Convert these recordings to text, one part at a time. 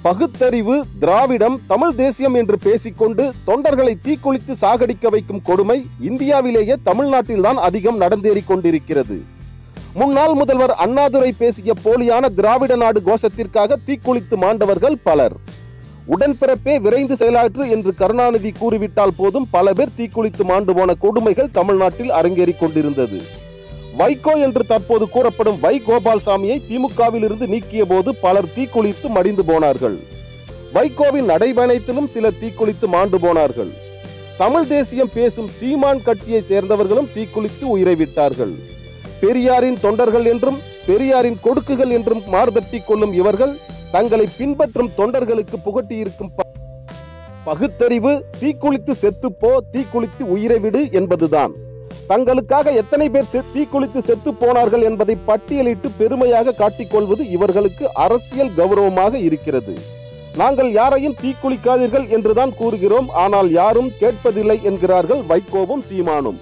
பகுத்தறிவு திராவிடம் தமிழ் தேசியம் என்று பேசிக்கொண்டு தொண்டர்களை தீக்குளித்து சாகடிக்க வைக்கும் கொடுமை இந்தியாவிலேயே தமிழ்நாட்டில்தான் அதிகம் நடந்தேறிக் கொண்டிருக்கிறது முன்னாள் முதல்வர் அண்ணாதுரை பேசிய போலியான திராவிட நாடு கோஷத்திற்காக தீக்குளித்து மாண்டவர்கள் பலர் உடன்பிறப்பே விரைந்து செயலாற்று என்று கருணாநிதி கூறிவிட்டால் போதும் பல பேர் தீக்குளித்து மாண்டு போன கொடுமைகள் தமிழ்நாட்டில் அரங்கேறிக் கொண்டிருந்தது வைகோ என்று தற்போது கூறப்படும் வை கோபால்சாமியை திமுகவில் இருந்து நீக்கிய போது பலர் தீக்குளித்து மடிந்து போனார்கள் வைகோவின் நடைபயணத்திலும் சிலர் தீக்குளித்து மாண்டு போனார்கள் தமிழ் தேசியம் பேசும் சீமான் கட்சியை சேர்ந்தவர்களும் தீக்குளித்து உயிரை விட்டார்கள் பெரியாரின் தொண்டர்கள் என்றும் பெரியாரின் கொடுக்குகள் என்றும் மார்தட்டி கொள்ளும் இவர்கள் தங்களை பின்பற்றும் தொண்டர்களுக்கு புகட்டியிருக்கும் ப- பகுத்தறிவு தீக்குளித்து செத்துப்போ தீக்குளித்து உயிரை விடு என்பதுதான் தங்களுக்காக எத்தனை பேர் செ- தீக்குளித்து செத்து போனார்கள் என்பதை பட்டியலிட்டு பெருமையாக காட்டிக்கொள்வது இவர்களுக்கு அரசியல் கௌரவமாக இருக்கிறது நாங்கள் யாரையும் தீக்குளிக்காதீர்கள் என்றுதான் கூறுகிறோம் ஆனால் யாரும் கேட்பதில்லை என்கிறார்கள் வைகோவும் சீமானும்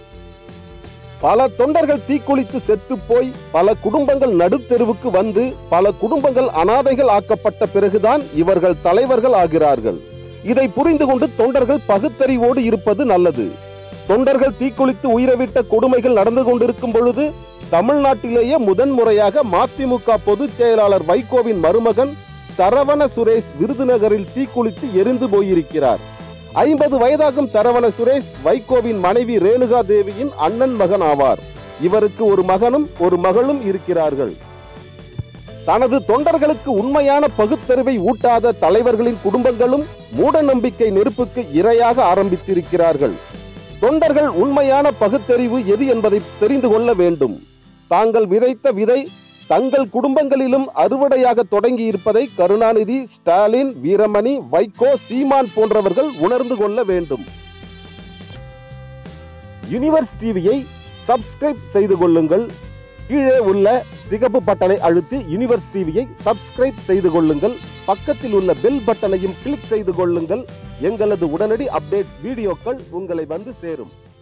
பல தொண்டர்கள் தீக்குளித்து செத்து போய் பல குடும்பங்கள் நடுத்தெருவுக்கு வந்து பல குடும்பங்கள் அனாதைகள் ஆக்கப்பட்ட பிறகுதான் இவர்கள் தலைவர்கள் ஆகிறார்கள் இதை புரிந்து கொண்டு தொண்டர்கள் பகுத்தறிவோடு இருப்பது நல்லது தொண்டர்கள் தீக்குளித்து உயிரவிட்ட கொடுமைகள் நடந்து கொண்டிருக்கும் பொழுது தமிழ்நாட்டிலேயே முதன்முறையாக மதிமுக பொதுச் செயலாளர் வைகோவின் மருமகன் சரவண சுரேஷ் விருதுநகரில் தீக்குளித்து எரிந்து போயிருக்கிறார் ஐம்பது வயதாகும் சரவண சுரேஷ் வைகோவின் மனைவி ரேணுகா தேவியின் அண்ணன் மகன் ஆவார் இவருக்கு ஒரு மகனும் ஒரு மகளும் இருக்கிறார்கள் தனது தொண்டர்களுக்கு உண்மையான பகுத்தறிவை ஊட்டாத தலைவர்களின் குடும்பங்களும் மூட நம்பிக்கை நெருப்புக்கு இரையாக ஆரம்பித்திருக்கிறார்கள் தொண்டர்கள் உண்மையான பகுத்தறிவு எது என்பதை தெரிந்து கொள்ள வேண்டும் தாங்கள் விதைத்த விதை தங்கள் குடும்பங்களிலும் அறுவடையாக தொடங்கி இருப்பதை கருணாநிதி ஸ்டாலின் வீரமணி வைகோ சீமான் போன்றவர்கள் உணர்ந்து கொள்ள வேண்டும் யுனிவர்ஸ் டிவியை சப்ஸ்கிரைப் செய்து கொள்ளுங்கள் கீழே உள்ள சிகப்பு பட்டனை அழுத்தி யுனிவர்ஸ் டிவியை சப்ஸ்கிரைப் செய்து கொள்ளுங்கள் பக்கத்தில் உள்ள பெல் பட்டனையும் கிளிக் செய்து கொள்ளுங்கள் எங்களது உடனடி அப்டேட்ஸ் வீடியோக்கள் உங்களை வந்து சேரும்